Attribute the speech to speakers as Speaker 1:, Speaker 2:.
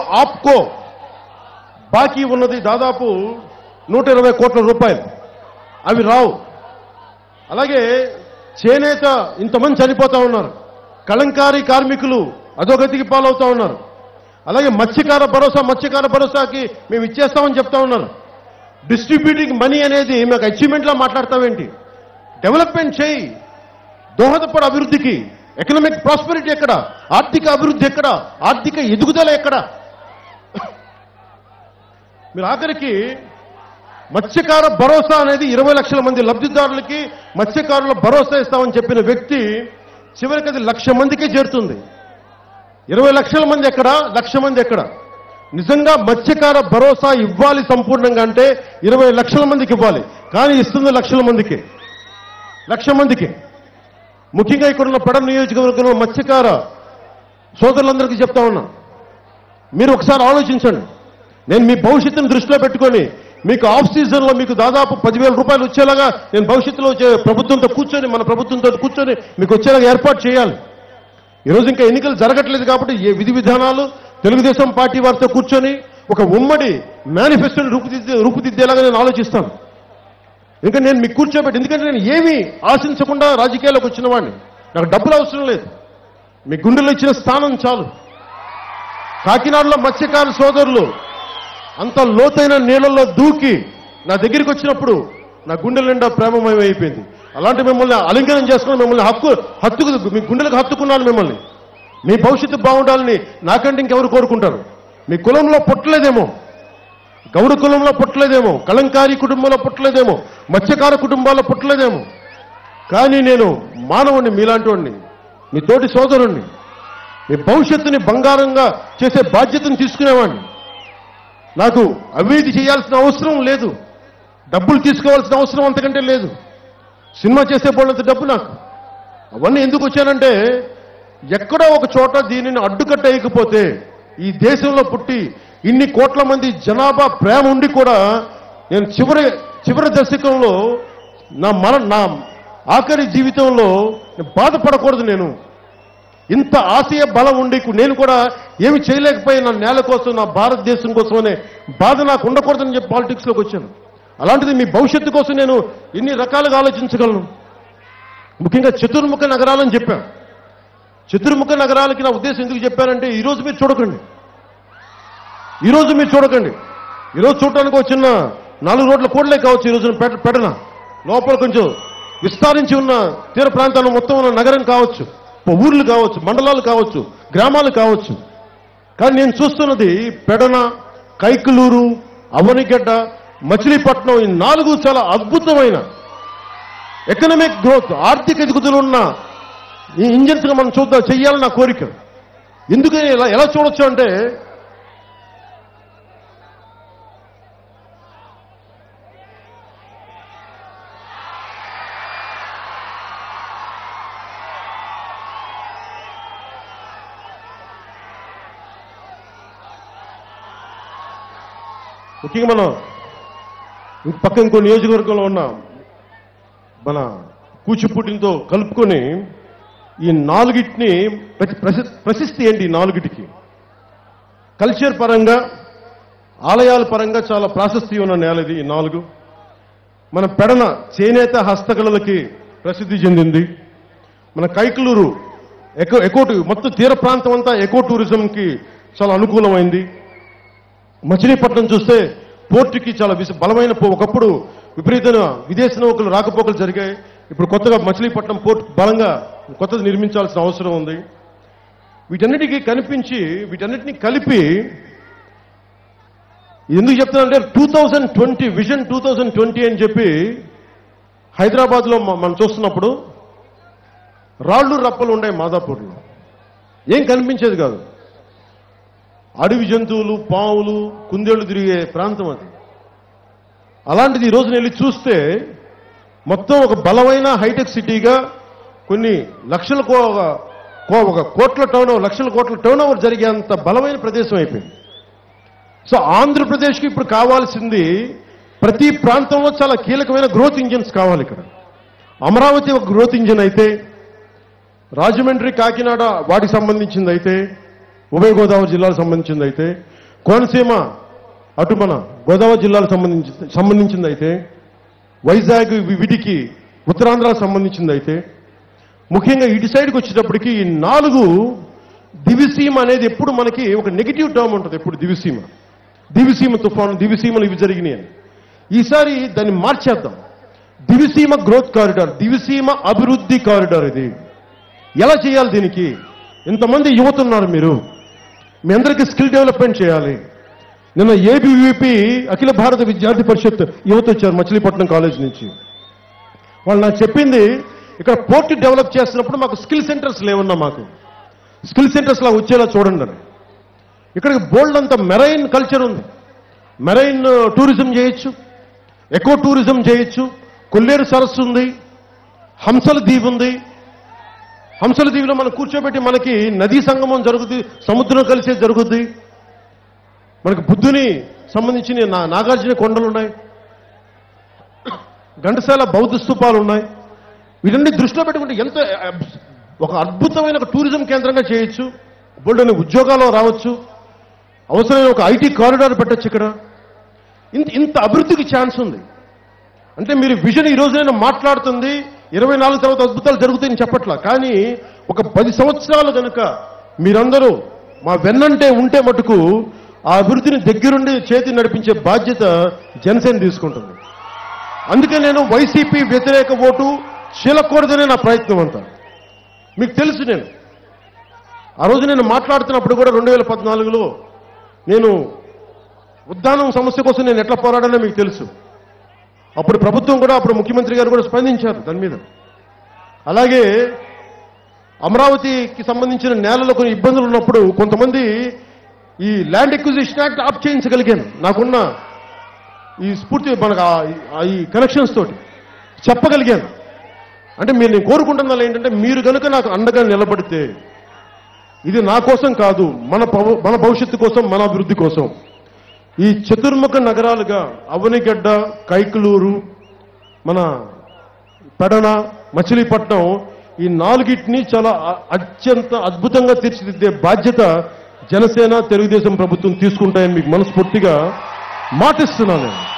Speaker 1: ఆప్కో బాకీ ఉన్నది దాదాపు నూట ఇరవై కోట్ల రూపాయలు అవి రావు అలాగే చేనేత ఇంతమంది చనిపోతా ఉన్నారు కళంకారీ కార్మికులు అధోగతికి పాలవుతా ఉన్నారు అలాగే మత్స్యకార భరోసా మత్స్యకార భరోసాకి మేము ఇచ్చేస్తామని చెప్తా ఉన్నారు డిస్ట్రిబ్యూటింగ్ మనీ అనేది మాకు అచీవ్మెంట్లా మాట్లాడతావేంటి డెవలప్మెంట్ చేయి దోహదపడ అభివృద్ధికి ఎకనామిక్ ప్రాస్పెరిటీ ఎక్కడ ఆర్థిక అభివృద్ధి ఎక్కడ ఆర్థిక ఎదుగుదల ఎక్కడ మీరు ఆఖరికి మత్స్యకార భరోసా అనేది ఇరవై లక్షల మంది లబ్ధిదారులకి మత్స్యకారుల భరోసా ఇస్తామని చెప్పిన వ్యక్తి చివరికి అది లక్ష మందికే చేరుతుంది ఇరవై లక్షల మంది ఎక్కడ లక్ష మంది ఎక్కడ నిజంగా మత్స్యకార భరోసా ఇవ్వాలి సంపూర్ణంగా అంటే ఇరవై లక్షల మందికి ఇవ్వాలి కానీ ఇస్తుంది లక్షల మందికి లక్ష మందికి ముఖ్యంగా ఇక్కడ ఉన్న పడ నియోజకవర్గంలో మత్స్యకార సోదరులందరికీ చెప్తా ఉన్నా మీరు ఒకసారి ఆలోచించండి నేను మీ భవిష్యత్తును దృష్టిలో పెట్టుకొని మీకు ఆఫ్ సీజన్లో మీకు దాదాపు పదివేల రూపాయలు వచ్చేలాగా నేను భవిష్యత్తులో వచ్చే ప్రభుత్వంతో కూర్చొని మన ప్రభుత్వంతో కూర్చొని మీకు వచ్చేలాగా ఏర్పాటు చేయాలి ఈరోజు ఇంకా ఎన్నికలు జరగట్లేదు కాబట్టి ఏ విధి విధానాలు తెలుగుదేశం పార్టీ వారితో కూర్చొని ఒక ఉమ్మడి మేనిఫెస్టోని రూపుదిద్దే రూపుదిద్దేలాగా నేను ఆలోచిస్తాను ఇంకా నేను మీకు కూర్చోబెట్టి ఎందుకంటే నేను ఏమీ ఆశించకుండా రాజకీయాల్లోకి వచ్చిన వాడిని నాకు డబ్బులు అవసరం లేదు మీ గుండెలో ఇచ్చిన స్థానం చాలు కాకినాడలో మత్స్యకార సోదరులు అంత లోతైన నీళ్ళల్లో దూకి నా దగ్గరికి వచ్చినప్పుడు నా గుండెల నిండా ప్రేమమయం అయిపోయింది అలాంటి మిమ్మల్ని అలింగనం చేసుకుని మిమ్మల్ని హక్కు హత్తుకు మీ గుండెలకు హత్తుకున్నాను మిమ్మల్ని మీ భవిష్యత్తు బాగుండాలని నాకంటే ఇంకెవరు కోరుకుంటారు మీ కులంలో పుట్టలేదేమో గౌడ కులంలో పుట్టలేదేమో కలంకారీ కుటుంబంలో పుట్టలేదేమో మత్స్యకార కుటుంబాల్లో పుట్టలేదేమో కానీ నేను మానవుణ్ణి మీలాంటి వాడిని మీ తోటి సోదరుణ్ణి మీ భవిష్యత్తుని బంగారంగా చేసే బాధ్యతను తీసుకునేవాడిని నాకు అవినీతి చేయాల్సిన అవసరం లేదు డబ్బులు తీసుకోవాల్సిన అవసరం అంతకంటే లేదు సినిమా చేసే పోలంత డబ్బు నాకు అవన్నీ ఎందుకు వచ్చానంటే ఎక్కడో ఒక చోట దీనిని అడ్డుకట్టేయకపోతే ఈ దేశంలో పుట్టి ఇన్ని కోట్ల మంది జనాభా ప్రేమ ఉండి కూడా నేను చివరి చివరి దశకంలో నా మన నా ఆఖరి జీవితంలో నేను బాధపడకూడదు నేను ఇంత ఆశయ బలం ఉండి నేను కూడా ఏమి చేయలేకపోయినా నా నేల కోసం నా భారతదేశం కోసం అనే బాధ నాకు ఉండకూడదని చెప్పి పాలిటిక్స్లోకి వచ్చాను అలాంటిది మీ భవిష్యత్తు కోసం నేను ఎన్ని రకాలుగా ఆలోచించగలను ముఖ్యంగా చతుర్ముఖ నగరాలని చెప్పాను చతుర్ముఖ నగరాలకి నా ఉద్దేశం ఎందుకు చెప్పానంటే ఈరోజు మీరు చూడకండి ఈరోజు మీరు చూడకండి ఈరోజు చూడటానికి వచ్చిన నాలుగు రోడ్ల కోడ్లే కావచ్చు ఈరోజు పెడ పెడన లోపల కొంచెం విస్తరించి ఉన్న తీర ప్రాంతాల్లో మొత్తం ఉన్న నగరం కావచ్చు ఊర్లు కావచ్చు మండలాలు కావచ్చు గ్రామాలు కావచ్చు కానీ నేను చూస్తున్నది పెడన కైకలూరు అవనిగడ్డ మచిలీపట్నం ఈ నాలుగు చాలా అద్భుతమైన ఎకనామిక్ గ్రోత్ ఆర్థిక ఎదుగుదల ఉన్న ఈ ఇంజన్స్గా మనం చూద్దాం చెయ్యాలని నా కోరిక ఎందుకని ఎలా ఎలా చూడొచ్చు అంటే ముఖ్యంగా మనం ఇంక పక్క ఇంకో నియోజకవర్గంలో ఉన్న మన కూచిపూటితో కలుపుకొని ఈ నాలుగిటిని ప్రసి- ప్రసి- ప్రశస్తి ఏంటి ఈ నాలుగిటికి కల్చర్ పరంగా ఆలయాల పరంగా చాలా ప్రాశస్తి ఉన్న నేల ఇది ఈ నాలుగు మన పెడన చేనేత హస్తకళలకి ప్రసిద్ధి చెందింది మన కైకలూరు ఎకో ఎకో టూ- మొత్తం తీర ప్రాంతం అంతా ఎకో టూరిజంకి చాలా అనుకూలమైంది మచిలీపట్నం చూస్తే పోర్టుకి చాలా విశ బలమైన పో- ఒకప్పుడు విపరీతమైన విదేశీ నౌకలు రాకపోకలు జరిగాయి ఇప్పుడు కొత్తగా మచిలీపట్నం పోర్ట్ బలంగా కొత్తది నిర్మించాల్సిన అవసరం ఉంది వీటన్నిటికీ కనిపించి వీటన్నిటిని కలిపి ఎందుకు చెప్తానంటే two thousand twenty vision two thousand twenty అని చెప్పి హైదరాబాద్లో మ- మనం చూస్తున్నప్పుడు రాళ్ళు రప్పలు ఉండే మాదాపూర్లో ఏం కనిపించేది కాదు అడవి జంతువులు పావులు కుందేళ్లు తిరిగే ప్రాంతం అది అలాంటిది ఈ రోజున వెళ్ళి చూస్తే మొత్తం ఒక బలమైన హైటెక్ సిటీగా కొన్ని లక్షల కో ఒక- కో- ఒక కోట్ల టర్న్ లక్షల కోట్ల టర్న్ ఓవర్ జరిగేంత బలమైన ప్రదేశం అయిపోయింది సో ఆంధ్రప్రదేశ్కి ఇప్పుడు కావాల్సింది ప్రతి ప్రాంతంలో చాలా కీలకమైన గ్రోత్ ఇంజిన్స్ కావాలి ఇక్కడ అమరావతి ఒక గ్రోత్ ఇంజిన్ అయితే రాజమండ్రి కాకినాడ వాటికి సంబంధించింది అయితే ఉభయ గోదావరి జిల్లాకు సంబంధించింది అయితే కోనసీమ అటు మన గోదావరి జిల్లాకు సంబంధించి సంబంధించింది అయితే వైజాగ్ వి- వీటికి ఉత్తరాంధ్రకు సంబంధించింది అయితే ముఖ్యంగా ఇటు సైడ్కి వచ్చేటప్పటికి ఈ నాలుగు దివిసీమ అనేది ఎప్పుడు మనకి ఒక నెగిటివ్ టర్మ్ ఉంటుంది ఎప్పుడు దివిసీమ దివిసీమ తుఫాను దివిసీమలు ఇవి జరిగినాయి అని ఈసారి దాన్ని మార్చేద్దాం దివిసీమ గ్రోత్ కారిడార్ దివిసీమ అభివృద్ధి కారిడార్ ఇది ఎలా చేయాలి దీనికి ఇంతమంది యువత ఉన్నారు మీరు మీ అందరికీ స్కిల్ డెవలప్మెంట్ చేయాలి నిన్న ఏబీవీపీ అఖిల భారత విద్యార్థి పరిషత్ యువత వచ్చారు మచిలీపట్నం కాలేజ్ నుంచి వాళ్ళు నాకు చెప్పింది ఇక్కడ పోర్ట్ డెవలప్ చేస్తున్నప్పుడు మాకు స్కిల్ సెంటర్స్ లేవన్నా మాకు స్కిల్ సెంటర్స్ లా వచ్చేలా చూడండి అని ఇక్కడికి బోల్డ్ అంత మెరైన్ కల్చర్ ఉంది మెరైన్ టూరిజం చేయొచ్చు ఎకో టూరిజం చేయొచ్చు కొల్లేరు సరస్సు ఉంది హంసల దీవి ఉంది హంసల దీవిలో మనం కూర్చోబెట్టి మనకి నదీ సంగమం జరుగుతుంది సముద్రం కలిసే జరుగుద్ది మనకి బుద్ధుని సంబంధించిన నా- నాగార్జున కొండలు ఉన్నాయి ఘంటసాల బౌద్ధ స్తూపాలు ఉన్నాయి వీటన్ని దృష్టిలో పెట్టుకుంటే ఎంత అబ్- ఒక అద్భుతమైన ఒక టూరిజం కేంద్రంగా చేయొచ్చు బోల్డని ఉద్యోగాలు రావచ్చు అవసరమైన ఒక ఐటీ కారిడార్ పెట్టచ్చు ఇక్కడ ఇంత ఇంత అభివృద్ధికి ఛాన్స్ ఉంది అంటే మీరు విజన్ ఈ రోజు నేను మాట్లాడుతుంది ఇరవై నాలుగు తర్వాత అద్భుతాలు జరుగుతాయని చెప్పట్లా కానీ ఒక పది సంవత్సరాలు కనుక మీరందరూ మా వెన్నంటే ఉంటే మటుకు ఆ అభివృద్ధిని దగ్గరుండి చేతి నడిపించే బాధ్యత జనసేన తీసుకుంటుంది అందుకే నేను వైసీపీ వ్యతిరేక ఓటు చీలకూడదనే నా ప్రయత్నం అంతా మీకు తెలుసు నేను ఆ రోజు నేను మాట్లాడుతున్నప్పుడు కూడా రెండు వేల పద్నాలుగులో నేను ఉద్దానం సమస్య కోసం నేను ఎట్లా పోరాడానో మీకు తెలుసు అప్పుడు ప్రభుత్వం కూడా అప్పుడు ముఖ్యమంత్రి గారు కూడా స్పందించారు దాని మీద అలాగే అమరావతికి సంబంధించిన నేలలో కొన్ని ఇబ్బందులు ఉన్నప్పుడు కొంతమంది ఈ ల్యాండ్ ఎక్విజిషన్ యాక్ట్ ఆఫ్ చేయించగలిగాను నాకున్న ఈ స్ఫూర్తి మనకు ఆ- ఆ ఈ కనెక్షన్స్ తోటి చెప్పగలిగాను అంటే మీరు నేను కోరుకుంటున్నా ఏంటంటే మీరు కనుక నాకు అండగా నిలబడితే ఇది నా కోసం కాదు మన భవ- మన భవిష్యత్తు కోసం మన అభివృద్ధి కోసం ఈ చతుర్ముఖ నగరాలుగా అవనిగడ్డ కైకలూరు మన పెడన మచిలీపట్నం ఈ నాలుగిటిని చాలా అ- అత్యంత అద్భుతంగా తీర్చిదిద్దే బాధ్యత జనసేన తెలుగుదేశం ప్రభుత్వం తీసుకుంటాయని మీకు మనస్ఫూర్తిగా మాటిస్తున్నాను నేను